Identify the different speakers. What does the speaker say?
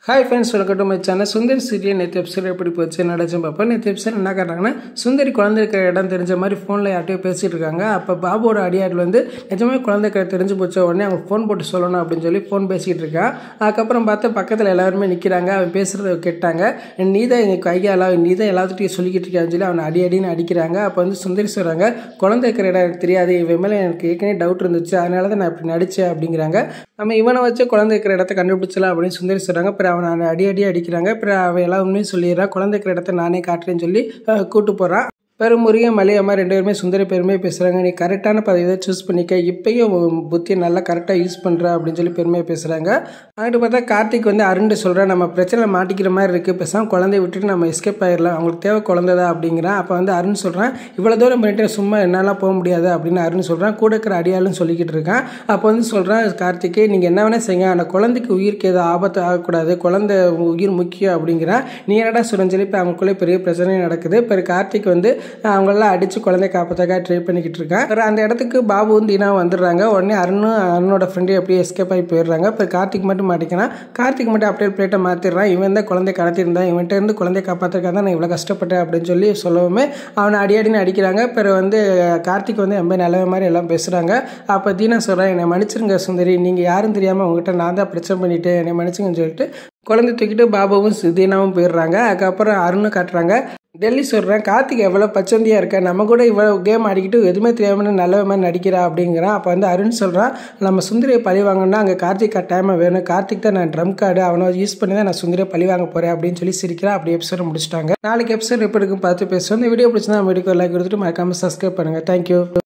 Speaker 1: hi friends welcome to my channel Sundari serial நேற்று episode எப்படி போச்சு நடச்சும் பார்ப்போம் நேற்று எபிசோட் என்ன காட்டுறாங்கன்னா சுந்தரி குழந்தை இருக்கிற இடம் தெரிஞ்ச மாதிரி ஃபோனில் யார்ட்டையோ பேசிகிட்டு இருக்காங்க அப்போ பாபுவோட அடியாட்டில் வந்து நிஜமே குழந்தை இருக்கிற தெரிஞ்சு போச்ச உடனே அவங்க ஃபோன் போட்டு சொல்லணும் அப்படின்னு சொல்லி ஃபோன் பேசிகிட்டு இருக்கான் அதுக்கப்புறம் பார்த்தா பக்கத்தில் எல்லாருமே நிற்கிறாங்க அவன் பேசுகிறத கேட்டாங்க நீ தான் எங்கள் கையால் நீ தான் எல்லாத்துட்டையும் சொல்லிக்கிட்டு இருக்கான்னு சொல்லி அவனை அடி அடின்னு அடிக்கிறாங்க அப்போ வந்து சுந்தரி சொல்கிறாங்க குழந்தை இருக்கிற இடம் எனக்கு தெரியாது இவன் மேலே எனக்கு ஏற்கனவே டவுட் இருந்துச்சு அதனால தான் நான் இப்படி நடித்தேன் அப்படிங்கிறாங்க நம்ம இவனை வச்சு குழந்தை இருக்கிற இடத்த கண்டுபிடிச்சலாம் அப்படின்னு சுந்தரி சொல்கிறாங்க அப்புறம் அவனை அடி அடி அடிக்கிறாங்க அப்புறம் அவன் எல்லாம் உண்மையும் சொல்லிடுறான் குழந்தை இருக்கிற இடத்த நானே காட்டுறேன்னு சொல்லி அஹ், கூட்டு போகிறான் பெருமுறையும் மலையம்மா ரெண்டு பேருமே சுந்தரி பெருமையை பேசுகிறாங்க நீ கரெக்டான பதவியை சூஸ் பண்ணிக்க இப்பயும் உன் புத்தியை நல்லா கரெக்டாக யூஸ் பண்ணுற அப்படின்னு சொல்லி பெருமையை பேசுகிறாங்க அங்கிட்டு பார்த்தா கார்த்திக் வந்து அருண்டு சொல்கிறேன் நம்ம பிரச்சனை மாட்டிக்கிற மாதிரி இருக்குது பேசாமல் குழந்தைய விட்டுட்டு நம்ம எஸ்கேப் ஆயிடலாம் அவங்களுக்கு தேவை குழந்தைதா அப்படிங்கிறான் அப்போ வந்து அருண் சொல்கிறான் இவ்வளோ தூரம் பண்ணிட்டு சும்மா என்னால் போக முடியாது அப்படின்னு அருண் சொல்கிறான் கூட இருக்கிற அடியாளும் சொல்லிக்கிட்டு இருக்கான் அப்போ வந்து சொல்கிறான் கார்த்திகே நீங்கள் என்ன வேணால் செய்யுங்க ஆனால் குழந்தைக்கு உயிருக்கு ஏதோ ஆபத்து ஆகக்கூடாது குழந்தை உயிர் முக்கியம் அப்படிங்கிறான் நீ என்னடா சொல்லுன்னு சொல்லி இப்போ அவங்களுக்குள்ளே பெரிய பிரச்சனை நடக்குது இப்போ கார்த்திக் வந்து அவங்களெல்லாம் அடித்து குழந்தைய காப்பாற்றாக்க ட்ரை பண்ணிக்கிட்டு இருக்கான் அப்புறம் அந்த இடத்துக்கு பாபுவும் தீனா வந்துடுறாங்க உடனே அருணும் அருணோட ஃப்ரெண்டு அப்படியே எஸ்கேப் ஆகி போயிடுறாங்க இப்போ கார்த்திக் மட்டும் மாட்டிக்கிறான் கார்த்திக் மட்டும் அப்படியே பிளேட்டை மாற்றிடுறான் இவன் தான் குழந்தைய கடத்திருந்தான் இவன்கிட்ட இருந்து குழந்தைய காப்பாற்றுறதுக்காக தான் நான் இவ்வளோ கஷ்டப்பட்டேன் அப்படின்னு சொல்லி சொல்லவுமே அவனை அடி அடின்னு அடிக்கிறாங்க பிறகு வந்து கார்த்திக் வந்து ரொம்ப நல்ல மாதிரி எல்லாம் பேசுகிறாங்க அப்போ தீனா சொல்கிறேன் என்னை மன்னிச்சிருங்க சுந்தரி நீங்கள் யாரும் தெரியாமல் உங்ககிட்ட நான் தான் பிரச்சனை பண்ணிட்டேன் என்னை மன்னிச்சுங்கன்னு சொல்லிட்டு குழந்தை தூக்கிட்டு பாபாவும் தீனாவும் போயிடுறாங்க அதுக்கப்புறம் அருணும் காட்டுறாங்க டெல்லி சொல்கிறேன் கார்த்திக் எவ்வளோ பச்சந்தியாக இருக்க நம்ம கூட இவ்வளோ கேம் ஆடிக்கிட்டு எதுவுமே தெரியாமல் நல்ல மாதிரி நடிக்கிறா அப்படிங்கிறான் அப்போ வந்து அருண் சொல்கிறான் நம்ம சுந்தரியை பழி வாங்கணும்னா அங்கே கார்த்திக் டைமை வேணும் கார்த்திக் தான் நான் ட்ரம் கார்டு அவனை யூஸ் பண்ணி தான் நான் சுந்தரியை பழி வாங்க போகிறேன் அப்படின்னு சொல்லி சிரிக்கிறேன் அப்படி எபிசோட முடிச்சிட்டாங்க நாளைக்கு எபிசோட் எப்படி இருக்கும் பார்த்து பேசுவோம் இந்த வீடியோ பிடிச்சிருந்தா நம்ம வீடியோ லைக் கொடுத்துட்டு மறக்காமல் சப்ஸ்கிரைப் பண்ணுங்கள் தேங்க்யூ